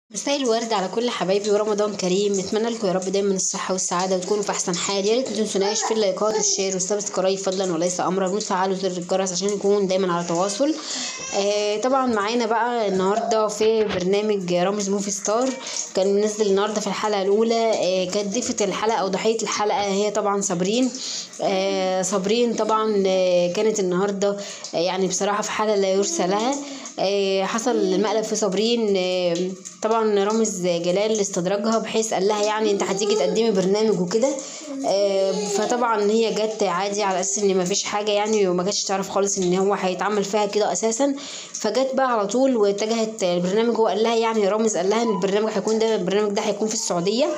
مساء الورد على كل حبايبي ورمضان كريم نتمنى لكم يا رب دايما الصحه والسعاده وتكونوا في احسن حال يا ريت ما تنسوناش في اللايكات والشير والسبسكرايب فضلا وليس امرا وتفعلوا زر الجرس عشان نكون دايما على تواصل آه طبعا معانا بقى النهارده في برنامج رامز موفي ستار كان منزل النهارده في الحلقه الاولى آه كانت ضيفه الحلقه او ضحيه الحلقه هي طبعا صابرين آه صابرين طبعا آه كانت النهارده آه يعني بصراحه في حاله لا يرثى لها آه حصل مقلب في صابرين آه طبعا رامز جلال استدرجها بحيث قال لها يعني انت هتيجي تقدمي برنامج وكده آه فطبعا هي جت عادي على اساس ان مفيش حاجه يعني وما كانتش تعرف خالص ان هو هيتعمل فيها كده اساسا فجت بقى على طول واتجهت البرنامج هو قال لها يعني رامز قال لها ان البرنامج هيكون ده البرنامج ده هيكون في السعوديه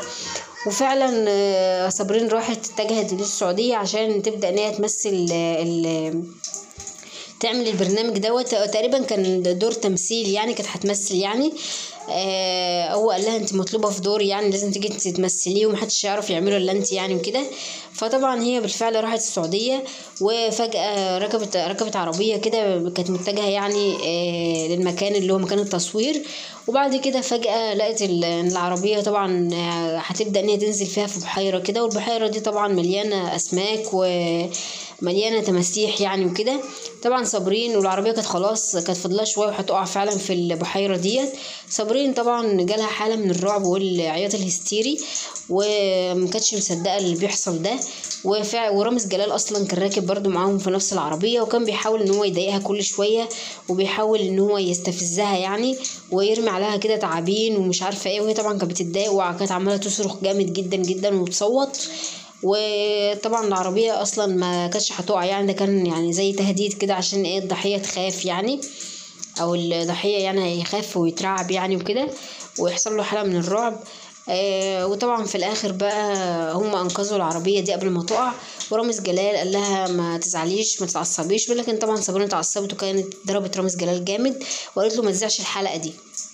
وفعلا صابرين راحت اتجهت للسعوديه عشان تبدا ان هي تمثل ال تعمل البرنامج دوت تقريبا كان دور تمثيل يعني كانت هتمثل يعني آه هو قال لها انت مطلوبه في دور يعني لازم تيجي تمثليه ومحدش يعرف يعمله الا انت يعني وكده فطبعا هي بالفعل راحت السعوديه وفجاه ركبت ركبت عربيه كده كانت متجهه يعني آه للمكان اللي هو مكان التصوير وبعد كده فجاه لقت العربيه طبعا هتبدا ان هي تنزل فيها في بحيره كده والبحيره دي طبعا مليانه اسماك ومليانه تماسيح يعني وكده طبعا صابرين والعربيه كانت خلاص كانت فاضلها شويه وهتقع فعلا في البحيره ديت صابرين طبعا جالها حاله من الرعب والعياط الهستيري ومكانتش مصدقه اللي بيحصل ده وفع ورامز جلال اصلا كان راكب برضو معاهم في نفس العربيه وكان بيحاول ان هو يضايقها كل شويه وبيحاول ان هو يستفزها يعني ويرمي عليها كده تعابين ومش عارفه ايه وهي طبعا كانت بتتضايق وكانت عماله تصرخ جامد جدا جدا وتصوت وطبعا العربيه اصلا ما كانتش هتقع يعني ده كان يعني زي تهديد كده عشان ايه الضحيه تخاف يعني او الضحيه يعني يخاف ويترعب يعني وكده ويحصل له حاله من الرعب آه وطبعا في الاخر بقى هم انقذوا العربيه دي قبل ما تقع ورامز جلال قال لها ما تزعليش ما تتعصبيش ولكن طبعا صابرين اتعصبت وكانت ضربت رامز جلال جامد وقالت له ما تذيعش الحلقه دي